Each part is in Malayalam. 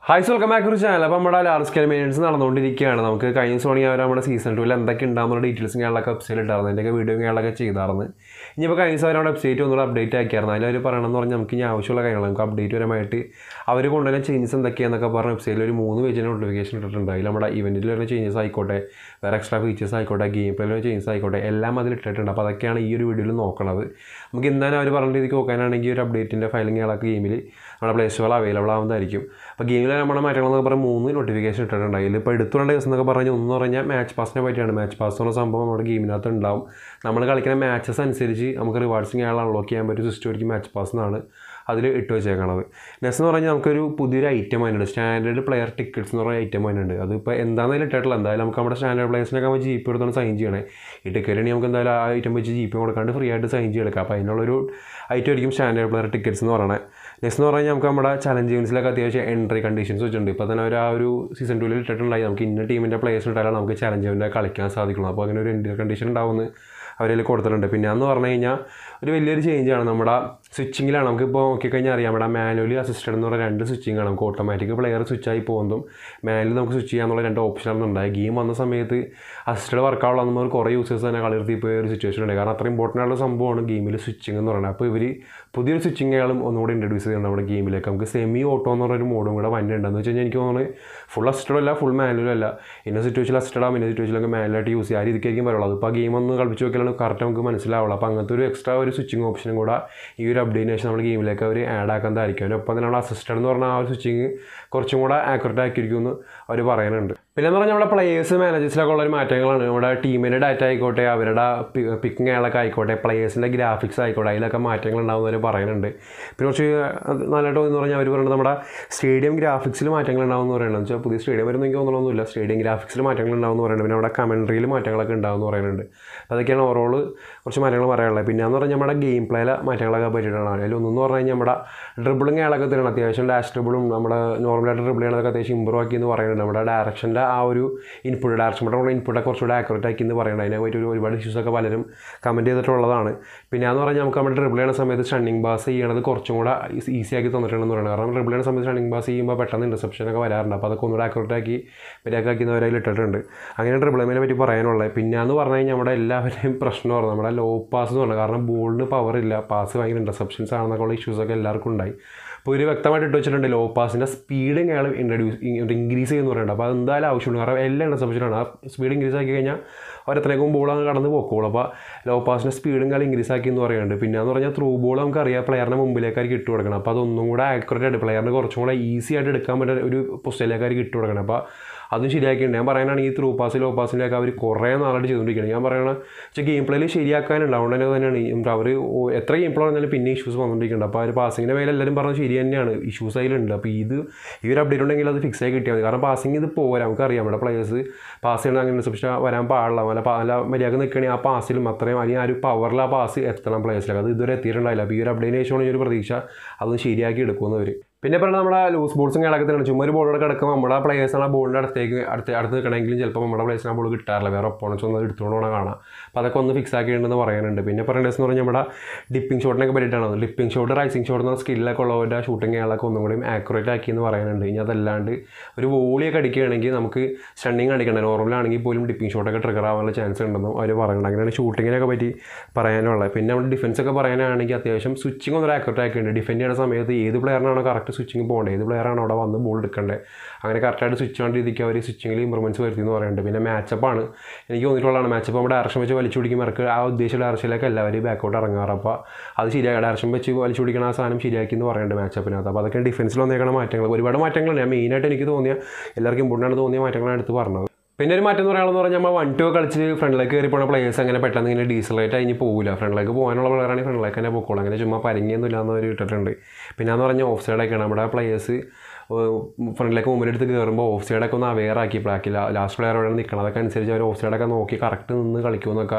ഹായ് വെൽക്കം ബാക്ക് ഒരു ചാനൽ അപ്പോൾ നമ്മുടെ ലാർജ് സ്കെയിൽ മെയിൻസ് നടന്നുകൊണ്ടിരിക്കുകയാണ് നമുക്ക് കഴിഞ്ഞ ദിവസം വേണമെങ്കിൽ അവർ നമ്മുടെ സീസൺ ടൂവിൽ എന്തൊക്കെ ഉണ്ടാകുന്ന ഡീറ്റെയിൽസും കേരളമൊക്കെ വെബ്സൈറ്റ് ഉണ്ടായിരുന്നു അതിൻ്റെയൊക്കെ വീഡിയോ കേരളമൊക്കെ ചെയ്തായിരുന്നു ഇനിയിപ്പോൾ കഴിഞ്ഞ ദിവസം അവരുടെ വെബ്സൈറ്റ് ഒന്നുകൂടെ അപ്ഡേറ്റ് ആക്കിയായിരുന്നു അതിൽ അവർ പറയണമെന്ന് പറഞ്ഞാൽ നമുക്ക് ഇനി ആവശ്യമുള്ള കാര്യങ്ങൾ നമുക്ക് അപ്ഡേറ്റ് പരമായിട്ട് അവർ കൊണ്ടുവരുന്ന ചേഞ്ചസ് എന്തൊക്കെയാണെന്നൊക്കെ പറഞ്ഞ വെബ്സൈറ്റിൽ ഒരു മൂന്ന് പേജിന് നോട്ടിഫിക്കേഷൻ ഇട്ടിട്ടുണ്ട് അതിൽ നമ്മുടെ ഇവൻറ്റിൽ വരുന്ന ചേഞ്ചസ് ആയിക്കോട്ടെ വേറെ എക്സ്ട്രാ ഫീച്ചേഴ്സ് ആയിക്കോട്ടെ ഗെയിം പ്ലേയിൽ വരുന്ന ചേഞ്ചസ് ആയിക്കോട്ടെ എല്ലാം അതിൽ ഇട്ടിട്ടുണ്ട് അപ്പോൾ അതൊക്കെയാണ് ഈ ഒരു വീഡിയോയിൽ നോക്കണത് നമുക്ക് എന്തായാലും അവർ പറഞ്ഞ രീതിക്ക് നോക്കാനാണെങ്കിൽ ഒരു അപ്ഡേറ്റിൻ്റെ ഫയലിംഗ് കേളൊക്കെ ഗെയിമിൽ നമ്മുടെ പ്ലേ സ്റ്റോറിൽ അവൈലബിൾ ആവുന്നതായിരിക്കും അപ്പോൾ ഗെയിമിൽ നമ്മുടെ മാറ്റങ്ങളെന്നൊക്കെ പറഞ്ഞാൽ മൂന്ന് നോട്ടിഫിക്കേഷൻ ഇട്ടിട്ടുണ്ട് അതിൽ ഇപ്പോൾ എടുത്തുകൊണ്ട് ദിവസം എന്നൊക്കെ പറഞ്ഞാൽ ഒന്ന് പറഞ്ഞാൽ മാച്ച് പാസിനെ പറ്റിയാണ് മാച്ച് പാസ് എന്ന് പറഞ്ഞ സംഭവം നമ്മുടെ ഗെയിമിനകത്ത് ഉണ്ടാവും നമ്മൾ കളിക്കുന്ന മാച്ചസ് അനുസരിച്ച് നമുക്ക് റിവാർഡ്സിങ് ആൾ അൺലോക്ക് ചെയ്യാൻ പറ്റിയ സിസ്റ്റം ആയിരിക്കും മാച്ച് പാസ് എന്നാണ് അതിൽ ഇട്ട് വെച്ചേക്കണത് നെക്സ്റ്റ് എന്ന് പറഞ്ഞാൽ നമുക്കൊരു പുതിയൊരു ഐറ്റം അതിനുണ്ട് സ്റ്റാൻഡേർഡ് പ്ലെയർ ടിക്കറ്റ്സ് എന്ന് പറഞ്ഞ ഐറ്റം അതിനുണ്ട് അതിപ്പോൾ എന്താണെന്ന് ഇട്ടിട്ടില്ല എന്തായാലും നമുക്ക് നമ്മുടെ സ്റ്റാൻഡേർഡ് പ്ലേയേഴ്സിനൊക്കെ നമ്മൾ ജി പി എടുത്താണ് സൈൻ ചെയ്യണേ ഈ ടിക്കറ്റ് നമുക്ക് എന്തായാലും ആ ഐറ്റം വെച്ച് ജി പി കൊടുക്കാണ്ട് ഫ്രീ ആയിട്ട് സൈൻ ചെയ്തെടുക്കാം അപ്പോൾ അതിനുള്ളൊരു ഐറ്റം ആയിരിക്കും സ്റ്റാൻഡേർഡ് പ്ലെയർ ടിക്കറ്റ്സ് എന്ന് പറയുന്നത് നെക്സ്റ്റ് എന്ന് പറഞ്ഞാൽ നമുക്ക് നമ്മുടെ ചലഞ്ച് ഗെയിംസിലൊക്കെ അത്യാവശ്യം എൻട്രി കണ്ടീഷൻസ് വെച്ചിട്ടുണ്ട് ഇപ്പോൾ തന്നെ ഒരു ആ ഒരു സീസൺ ടൂവിൽ ഇട്ടിട്ടുണ്ടായി നമുക്ക് ഇന്ന ടീമിൻ്റെ പ്ലേയേഴ്സ് ഇട്ടാലാണ് നമുക്ക് ചലഞ്ച് ഗെയിമിൻ്റെ കളിക്കാൻ സാധിക്കുള്ളൂ അപ്പോൾ അങ്ങനെ ഒരു എൻട്രി കണ്ടീഷൻ ഉണ്ടാവുമെന്ന് അവരിൽ കൊടുത്തിട്ടുണ്ട് പിന്നെ എന്ന് പറഞ്ഞു കഴിഞ്ഞാൽ ഒരു വലിയൊരു ചേഞ്ചാണ് നമ്മുടെ സ്വിച്ചിങ്ങിലാണ് നമുക്കിപ്പോൾ നോക്കിക്കഴിഞ്ഞാൽ അറിയാം നമ്മുടെ മാനുവലി അസിസ്റ്റഡ് എന്ന് പറഞ്ഞ രണ്ട് സ്വിച്ചിങ് ആണ് നമുക്ക് ഓട്ടോമാറ്റിക് പ്ലെയർ സ്വിച്ച് ആയി പോകുന്നതും മാനുവലി നമുക്ക് സ്വിച്ച് ചെയ്യാന്നുള്ള രണ്ട് ഓപ്ഷനാണ് ഉണ്ടായി ഗെയിം വന്ന സമയത്ത് അസിസ്റ്റഡ് വർക്കാവുള്ള നമ്മൾ കുറേ യൂസേഴ്സ് തന്നെ കളർത്തി പോയ ഒരു സിറ്റുവേഷൻ ഉണ്ട് കാരണം അത്ര ഇമ്പോർട്ടൻ്റ് ആയിട്ടുള്ള സംഭവമാണ് ഗെയിമിൽ സ്വിച്ചിങ് എന്ന് പറയുന്നത് അപ്പോൾ ഇവർ പുതിയൊരു സ്വിച്ചിങ് ആളും ഒന്നുകൂടി ഇൻട്രൊഡ്യൂസ് ചെയ്യുന്നുണ്ട് നമ്മുടെ ഗെയിമിലേക്ക് നമുക്ക് സെമി ഓട്ടോ എന്ന് പറഞ്ഞൊരു മോഡും കൂടെ വന്നിട്ടുണ്ടെന്ന് വെച്ച് കഴിഞ്ഞാൽ എനിക്ക് തോന്നുന്നത് ഫുൾ അസിസ്റ്റഡ് അല്ല ഫുൾ മാനുവലും അല്ല ഇന്ന സിറ്റുവേഷനിൽ അസിസ്റ്റഡ് ആവും ഇന്ന സിറ്റുവേഷനിലൊക്കെ മാനുവലായിട്ട് യൂസ് ചെയ്യുക ആ രീതിക്കായിരിക്കും പറയുള്ളൂ അതിപ്പോൾ ആ ഗെയിം ഒന്ന് കളിച്ച് നോക്കിയാലാണ് കറക്റ്റ് നമുക്ക് മനസ്സിലാവുള്ളൂ അപ്പോൾ അങ്ങനത്തെ ഒരു എക്സ്ട്രാ ഒരു സ്വിച്ചിങ് ഓപ്ഷനും കൂടെ ഈ ഒരു അപ്ഡേറ്റിനേഷൻ നമ്മുടെ ഗെയിമിലേക്ക് അവർ ആഡ് ആക്കുന്നതായിരിക്കും അതിനൊപ്പം തന്നെ നമ്മുടെ അസിസ്റ്റഡ് എന്ന് പറഞ്ഞാൽ ആ ഒരു സ്വിച്ചിങ് കുറച്ചും കൂടെ ആക്യുറേറ്റ് ആക്കിയിരിക്കും എന്ന് അവർ പറയുന്നുണ്ട് പിന്നെ എന്ന് പറഞ്ഞാൽ നമ്മുടെ പ്ലേയേഴ്സ് മാനേജേഴ്സിലൊക്കെ ഉള്ള ഒരു മാറ്റങ്ങളാണ് നമ്മുടെ ടീമിൻ്റെ ഡാറ്റ ആയിക്കോട്ടെ അവരുടെ പിക്കിംഗ് ആളൊക്കെ ആയിക്കോട്ടെ പ്ലേയേഴ്സിൻ്റെ ഗ്രാഫിക്സ് ആയിക്കോട്ടെ അതിലൊക്കെ മാറ്റങ്ങൾ ഉണ്ടാകുന്നവർ പറയുന്നുണ്ട് പിന്നെ കുറച്ച് നല്ലതായിട്ട് എന്ന് പറഞ്ഞാൽ അവർ പറയുന്നത് നമ്മുടെ സ്റ്റേഡിയം ഗ്രാഫിക്സിൽ മാറ്റങ്ങൾ ഉണ്ടാകുമെന്ന് പറയുന്നത് വെച്ചാൽ പുതിയ സ്റ്റേഡിയം വരുന്ന എനിക്ക് തോന്നണമെന്നില്ല സ്റ്റേഡിയം ഗ്രാഫിക്സിൽ മാറ്റങ്ങൾ ഉണ്ടാകുമെന്ന് പറയുന്നുണ്ട് പിന്നെ അവിടെ കമൻട്രിയിൽ മാറ്റങ്ങളൊക്കെ ഉണ്ടാകുമെന്ന് പറയുന്നുണ്ട് അതൊക്കെയാണ് ഓവറോൾ കുറച്ച് മാറ്റങ്ങൾ പറയാനുള്ളത് പിന്നെ എന്ന് പറഞ്ഞാൽ നമ്മുടെ ഗെയിം പ്ലേയിലെ മാറ്റങ്ങളൊക്കെ പറ്റിയിട്ടാണ് അതിൽ ഒന്നെന്ന് പറഞ്ഞു കഴിഞ്ഞാൽ നമ്മുടെ ഡ്രിബിളിങ് ആളൊക്കെ തരണം അത്യാവശ്യം ഡാഷ് ഡ്രിബിളും നമ്മുടെ നോർമലായിട്ട് ഡ്രിബിൾ ചെയ്യണതൊക്കെ അത്യാവശ്യം ഇമ്പ്രൂവ് ആക്കി എന്ന് പറയുന്നുണ്ട് നമ്മുടെ ഡയറക്ഷൻ്റെ ആ ഒരു ഇൻപുട്ട് ഡയറക്ഷൻ നമ്മുടെ ഇൻപുട്ടൊക്കെ കുറച്ചുകൂടെ ആക്യുറേറ്റ് ആക്കി എന്ന് പറയുന്നത് അതിനെ പറ്റി ഒരു ഒരുപാട് ഇഷ്യൂസൊക്കെ പലരും കമൻറ്റ് ചെയ്തിട്ടുള്ളതാണ് പിന്നെ എന്ന് പറഞ്ഞാൽ നമുക്ക് നമ്മുടെ ഡ്രിബിൾ ചെയ്യുന്ന സമയത്ത് സ്റ്റണ്ണിങ് ബാസ് ചെയ്യണത് കുറച്ചും കൂടെ ഈസി ആക്കി തന്നിട്ടുണ്ടെന്ന് പറയുന്നത് കാരണം ഡ്രിബിൾ ചെയ്യുന്ന സമയത്ത് സ്റ്റണ്ണിങ് ബാസ് ചെയ്യുമ്പോൾ പെട്ടെന്ന് ഇൻ്റർസെപ്ഷൻ ഒക്കെ വരാറുണ്ട് അപ്പോൾ അതൊക്കെ ഒന്നുകൂടെ ആക്യുറേറ്റ് ആക്കി മര്യാദ ആക്കുന്നവരെ ഇട്ടിട്ടുണ്ട് അങ്ങനെ ഡ്രിബിൾ ഗെയിമിനെ പറ്റി പറയാനുള്ളത് പിന്നെ എന്ന് പറഞ്ഞു കഴിഞ്ഞാൽ നമ്മുടെ എല്ലാവരുടെയും പ്രശ്നമാണ് നമ്മുടെ ലോ പാസ് എന്ന് പറഞ്ഞത് കാരണം ബോളിന് പവർ ഇല്ല പാസ് ഭയങ്കര ഇൻ്റർസെപ്ഷൻസ് ആണെന്നൊക്കെ ഉള്ള ഇഷ്യൂസൊക്കെ എല്ലാവർക്കും ഉണ്ടായി അപ്പോൾ ഒരു വ്യക്തമായിട്ട് ഇട്ട് വെച്ചിട്ടുണ്ട് ലോ പാസിൻ്റെ സ്പീഡ് ഇയാൾ ഇൻട്രൊഡ്യൂസ് ഇൻക്രീസ് ചെയ്യുന്നു പറയുന്നുണ്ട് അപ്പോൾ അത് എന്തായാലും ആവശ്യമുണ്ട് കാരണം എല്ലാം ഇൻ്റർസെപ്ഷനാണ് ആ സ്പീഡ് ഇൻക്രീസ് ആക്കി കഴിഞ്ഞാൽ ഒരത്രയ്ക്കും ബോൾ അങ്ങ് കടന്ന് പോക്കോളൂ അപ്പോൾ ലോ പാസിൻ്റെ സ്പീഡും കാലം ഇൻക്രീസ് ആക്കി എന്ന് പറയുന്നുണ്ട് പിന്നെ എന്ന് പറഞ്ഞാൽ ത്രൂ ബോൾ നമുക്കറിയാം പ്ലെയറിൻ്റെ മുമ്പിലേക്കായിരിക്കും ഇട്ട് കൊടുക്കണം അപ്പോൾ അതൊന്നും കൂടെ ആക്യുറേറ്റ് ആയിട്ട് പ്ലെയറിന് കുറച്ചും കൂടെ ഈസി ആയിട്ട് എടുക്കാൻ പറ്റുന്ന ഒരു പൊസിഷനിലേക്കായിരിക്കും ഇട്ട് കൊടുക്കണം അപ്പോൾ അതും ശരിയാക്കിയിട്ടുണ്ട് ഞാൻ പറയാനാണെങ്കിൽ ഈ ത്രൂ പാസ് ലോ പാസിൻ്റെയൊക്കെ അവർ കുറേ നാളായിട്ട് ചെയ്തുകൊണ്ടിരിക്കുകയാണ് ഞാൻ പറയണ വെച്ചാൽ ഗെയിം പ്ലേയിൽ ശരിയാക്കാനുണ്ട് അതുകൊണ്ട് തന്നെ തന്നെയാണ് ഈ അവർ എത്ര ഗെയിം പ്ലേ പറഞ്ഞാലും പിന്നെ ഇഷ്യൂസ് വന്നുകൊണ്ടിരിക്കുന്നുണ്ട് അപ്പോൾ അവർ പാസിങ്ങിൻ്റെ മേലെ എല്ലാവരും പറഞ്ഞത് ശരി തന്നെയാണ് ഇഷ്യൂസ് അതിലുണ്ട് അപ്പോൾ ഇത് ഈ ഒരു അപ്ഡേറ്റ് ഉണ്ടെങ്കിൽ അത് ഫിക്സ് ആയി കിട്ടിയാൽ മതി കാരണം പാസിങ് ഇത് പോരാ നമുക്കറിയാം നമ്മുടെ പ്ലേയേഴ്സ് പാസ് ചെയ്യണം അങ്ങനെ റിസപ്ഷൻ വരാൻ പാടില്ല നല്ല നല്ല മര്യാദ നിൽക്കണമെങ്കിൽ ആ പാസിലും അത്രയും അല്ലെങ്കിൽ ആ ഒരു പവറിൽ ആ പാസ് എത്തണം പ്ലേയേഴ്സിലേക്ക് അത് ഇതുവരെ എത്തിയിട്ടുണ്ടായില്ല അപ്പോൾ ഈ ഒരു അപ്ഡേറ്റിന് ശേഷമാണ് ഈ ഒരു പ്രതീക്ഷ അതൊന്ന് ശരിയാക്കി എടുക്കുന്നവർ പിന്നെ പറഞ്ഞാൽ നമ്മുടെ ലൂസ് ബോൾസും കിടക്കത്തിലാണ് ചുമ്മാ ഒരു ബോളോടെ കിടക്കുമ്പോൾ നമ്മുടെ പ്ലേയേഴ്സാണ് ആ ബോളിൻ്റെ അടുത്തേക്ക് അടുത്ത് അടുത്ത് നിൽക്കണമെങ്കിലും ചിലപ്പോൾ നമ്മുടെ പ്ലേയേഴ്സിന് ആ ബോൾ കിട്ടാറില്ല വേറെ ഒപ്പോണൻസ് ഒന്നും എടുത്തുകൊണ്ട് വേണം കാണാം അപ്പോൾ അതൊക്കെ ഒന്ന് ഫിക്സ് ആക്കിയിട്ടുണ്ടെന്ന് പറയാനുണ്ട് പിന്നെ പറയേണ്ടതെന്ന് പറഞ്ഞാൽ നമ്മുടെ ഡിപ്പിംഗ് ഷോട്ടിനൊക്കെ പറ്റിയിട്ടാണ് ഡിപ്പിംഗ് ഷോട്ട് റൈസിംഗ് ഷോട്ട് എന്ന സ്കില്ലൊക്കെ ഉള്ളവരുടെ ഷൂട്ടിംഗ് ആളൊക്കെ ഒന്നും കൂടി ആക്യുറേറ്റ് ആക്കി എന്ന് പറയാനുണ്ട് ഇനി അതല്ലാണ്ട് ഒരു വോളിയൊക്കെ അടിക്കുകയാണെങ്കിൽ നമുക്ക് സ്റ്റണ്ണിങ് അടിക്കണ്ട നോർമലാണെങ്കിൽ പോലും ഡിപ്പിംഗ് ഷോട്ടൊക്കെ ട്രിഗർ ആവാനുള്ള ചാൻസ് ഉണ്ടെന്നും അവർ പറയുന്നുണ്ട് അങ്ങനെയാണ് ഷൂട്ടിങ്ങിനൊക്കെ പറ്റി പറയാനുള്ളത് പിന്നെ നമ്മുടെ ഡിഫൻസ് ഒക്കെ പറയാനാണെങ്കിൽ അത്യാവശ്യം സ്വിച്ചിങ് ഒന്ന് ആക്യുറേറ്റ് ആക്കിയിട്ടുണ്ട് ഡിഫെൻഡ് ചെയ്യുന്ന സമയത്ത് ഏത് പ്ലെയറിനാണോ കറക്റ്റ് സ്വിച്ചിങ് പോകേണ്ടത് ഏത് പ്ലെയറാണ് അവിടെ വന്ന് ബോൾ എടുക്കേണ്ടത് അങ്ങനെ കറക്റ്റായിട്ട് സ്വിച്ച് ആണ്ട് രീതിക്ക് അവർ സ്വിച്ചിങ്ങിൽ ഇമ്പ്രൂവ്മെൻറ്റ്സ് വരുത്തി എന്ന് പറയുന്നുണ്ട് പിന്നെ മാച്ചപ്പാണ് എനിക്ക് തോന്നിയിട്ടുള്ളതാണ് മാച്ചപ്പ് നമ്മുടെ ഡയറക്ഷൻ വെച്ച് വലിച്ചു പിടിക്കുമ്പോൾ ഇറക്ക് ആ ഉദ്ദേശിച്ച ഡയറക്ഷനിലേക്ക് എല്ലാവരും ബാക്കോട്ട് ഇറങ്ങാറ് അപ്പോൾ അത് ശരിയായി ഡയറക്ഷൻ വെച്ച് വലിച്ചു പിടിക്കണ ആ സാധനം ശരിയാക്കി എന്ന് പറയുന്നുണ്ട് മാച്ചപ്പിനകത്ത് അപ്പോൾ അതൊക്കെ ഡിഫൻസിൽ വന്നേക്കണ മാറ്റങ്ങൾ ഒരുപാട് മാറ്റങ്ങളുണ്ട് ഞാൻ മെയിനായിട്ട് എനിക്ക് തോന്നിയ എല്ലാവർക്കും ഇമ്പോർട്ടൻ്റ് തോന്നിയ മാറ്റങ്ങളാണ് എടുത്ത് പറഞ്ഞത് പിന്നെ ഒരു മാറ്റം എന്ന് പറയാമെന്ന് പറഞ്ഞാൽ നമ്മൾ വൺ ടു കളിച്ച് ഫ്രണ്ടിലേക്ക് കയറി പോകുന്ന പ്ലേയേഴ്സ് അങ്ങനെ പെട്ടെന്ന് ഇങ്ങനെ ഡീസലേറ്റ് കഴിഞ്ഞ് പോകില്ല ഫ്രണ്ടിലേക്ക് പോകാനുള്ള പ്ലെയറാണെങ്കിൽ ഫ്രണ്ടിലേക്ക് തന്നെ പോക്കോളൂ അങ്ങനെ ചുമ്മാ പരങ്ങിയൊന്നും ഇല്ലാന്ന് അവർ ഇട്ടിട്ടുണ്ട് പിന്നെ എന്ന് പറഞ്ഞാൽ ഓഫ് സൈഡൊക്കെയാണ് നമ്മുടെ പ്ലേയേഴ്സ് ഫ്രണ്ടിലേക്ക് മുമ്പിലെടുത്ത് കയറുമ്പോൾ ഓഫ് സൈഡൊക്കെ ഒന്ന് അവെയർ ആക്കി പ്ലാക്കി ലാസ്റ്റ് പ്ലെയർ അവിടെ നിൽക്കണം അതൊക്കെ അനുസരിച്ച് അവർ ഓഫ് സൈഡൊക്കെ നോക്കി കറക്റ്റ് നിന്ന് കളിക്കുമെന്നൊക്കെ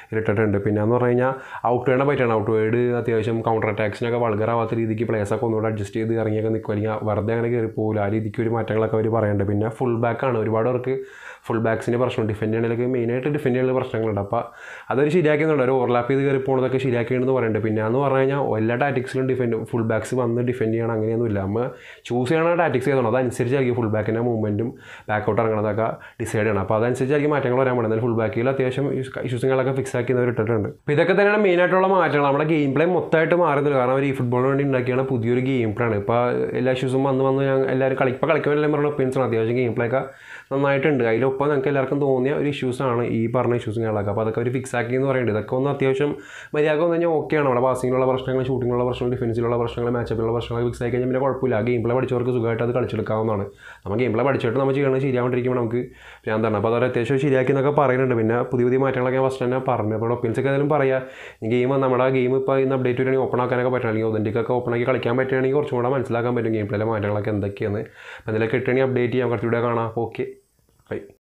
ഇട്ടിട്ടുണ്ട് പിന്നെ എന്ന് പറഞ്ഞു കഴിഞ്ഞാൽ ഔട്ട് വേണ്ട പറ്റാണ് ഔട്ട് വേഡ് അത്യാവശ്യം കൗണ്ടർ അറ്റാക്സിനൊക്കെ വളകറാവാത്ത രീതിക്ക് പ്ലേസൊക്കെ ഒന്നുകൂടെ അഡ്ജസ്റ്റ് ചെയ്ത് ഇറങ്ങിയൊക്കെ നിൽക്കും അല്ലെങ്കിൽ വെറുതെ അങ്ങനെ കയറി പോകില്ല ആ രീതിക്ക് ഒരു മാറ്റങ്ങളൊക്കെ അവർ പറയുന്നുണ്ട് പിന്നെ ഫുൾ ബാക്കാണ് ഒരുപാട് പേർക്ക് ഫുൾ ബാക്സിൻ്റെ പ്രശ്നം ഡിഫെൻഡ് ചെയ്യണതിലൊക്കെ മെയിനായിട്ട് ഡിഫെൻഡ് ചെയ്യുന്ന പ്രശ്നങ്ങളുണ്ട് അപ്പോൾ അതൊരു ശരിയാക്കുന്നുണ്ട് ഒരു ഓവർലാപ്പ് ചെയ്ത് കയറി പോകുന്നതൊക്കെ ശരിയാക്കിയെന്ന് പറയുന്നുണ്ട് പിന്നെ എന്ന് പറഞ്ഞു കഴിഞ്ഞാൽ എല്ലാ ടാറ്റിക്സിലും ഡിഫെൻഡ് ഫുൾ ബാക്സ് വന്ന് ഡിഫെൻഡ് ചെയ്യണം അങ്ങനെയൊന്നുമില്ല നമ്മൾ ചൂസ് ചെയ്യണ ടാറ്റിക്സ് ചെയ്യണം അതനുസരിച്ചായിരിക്കും ഫുൾ ബാക്കിൻ്റെ മൂവ്മെൻറ്റും ബാക്കൗട്ട് ഇറങ്ങണതൊക്കെ ഡിസൈഡ് ചെയ്യണം അപ്പോൾ അതനുസരിച്ചായിരിക്കും മാറ്റങ്ങൾ വരാൻ പോകുന്നത് എന്നാൽ ഫുൾ ബാക്കിൽ അത്യാവശ്യം ഇഷ്യൂസുകളൊക്കെ ഫിക്സ് ആക്കിയവർ ഇട്ടിട്ടുണ്ട് അപ്പോൾ ഇതൊക്കെ തന്നെയാണ് മെയിനായിട്ടുള്ള മാറ്റങ്ങൾ നമ്മുടെ ഗെയിം പ്ലേ മൊത്തമായിട്ട് മാറുന്നില്ല കാരണം അവർ ഈ ഫുട്ബോളിന് വേണ്ടി ഉണ്ടാക്കിയാണ് പുതിയൊരു ഗെയിം പ്ലേ ആണ് ഇപ്പോൾ എല്ലാ ഇഷ്യൂസും വന്ന് വന്ന് ഞാൻ എല്ലാവരും കളി ഇപ്പോൾ കളിക്കാൻ എല്ലാം പറഞ്ഞ ഒപ്പീനിയൻസാണ് അത്യാവശ്യം ഗെയിം പ്ലേ ഒക്കെ നന്നായിട്ടുണ്ട് അതിലൊപ്പം ഞങ്ങൾക്ക് എല്ലാവർക്കും തോന്നിയ ഒരു ഇഷ്യൂസാണ് ഈ പറഞ്ഞ ഇഷ്യൂസും കാര്യങ്ങളൊക്കെ അപ്പോൾ അതൊക്കെ ഒരു ഫിക്സ് ആക്കി എന്ന് പറയുന്നത് ഇതൊക്കെ ഒന്ന് അത്യാവശ്യം മര്യാദ വന്നു കഴിഞ്ഞാൽ ഓക്കെയാണ് നമ്മുടെ പാസിങ്ങിലുള്ള പ്രശ്നങ്ങൾ ഷൂട്ടിങ്ങിലുള്ള പ്രശ്നങ്ങൾ ഡിഫൻസിലുള്ള പ്രശ്നങ്ങൾ മാച്ചപ്പിലുള്ള പ്രശ്നങ്ങൾ ഫിക്സ് ആക്കി കഴിഞ്ഞാൽ പിന്നെ കുഴപ്പമില്ല ഗെയിം പ്ലേ പഠിച്ചവർക്ക് സുഖമായിട്ട് അത് കളിച്ചെടുക്കാവുന്നതാണ് നമ്മൾ ഗെയിം പ്ലേ പഠിച്ചിട്ട് നമ്മൾ ചെയ്യണത് ശരിയാവാണ്ടിരിക്കുമ്പോൾ നമുക്ക് ഭ്രാന്താണ് അപ്പോൾ അതൊരു അത്യാവശ്യം ശരിയാക്കി എന്നൊക്കെ പറയുന്നുണ്ട് പിന്നെ പുതിയ പുതിയ മാറ്റങ്ങളൊക്കെ ഞാൻ ഫസ്റ്റ് തന്നെ പറഞ്ഞു അപ്പോൾ ഒപ്പീനിയൻസ് ഒക്കെ ഏതായാലും പറയാം ഈ ഗെയിം നമ്മുടെ ഗെയിം ഇപ്പോൾ ഇന്ന് അപ്ഡേറ്റ് വരികയാണെങ്കിൽ ഓപ്പൺ ആക്കാനൊക്കെ പറ്റണം അല്ലെങ്കിൽ ഒതൻറ്റിക്കൊക്കെ ഓപ്പൺ ആക്കി കളിക്കാൻ പറ്റുകയാണെങ്കിൽ കുറച്ചും കൂടെ മനസ്സിലാക്കാൻ പറ്റും ഗെയിം പ്ലേയിലെ മാറ്റങ്ങളൊക്കെ എന്തൊക്കെയാണ് അപ്പോൾ എന്തെങ്കിലും കിട്ടുകയാണെങ്കിൽ അപ്ഡേറ്റ് ചെയ്യാം കുറച്ചുകൂടെ കാണാം ഓക്കെ ബൈ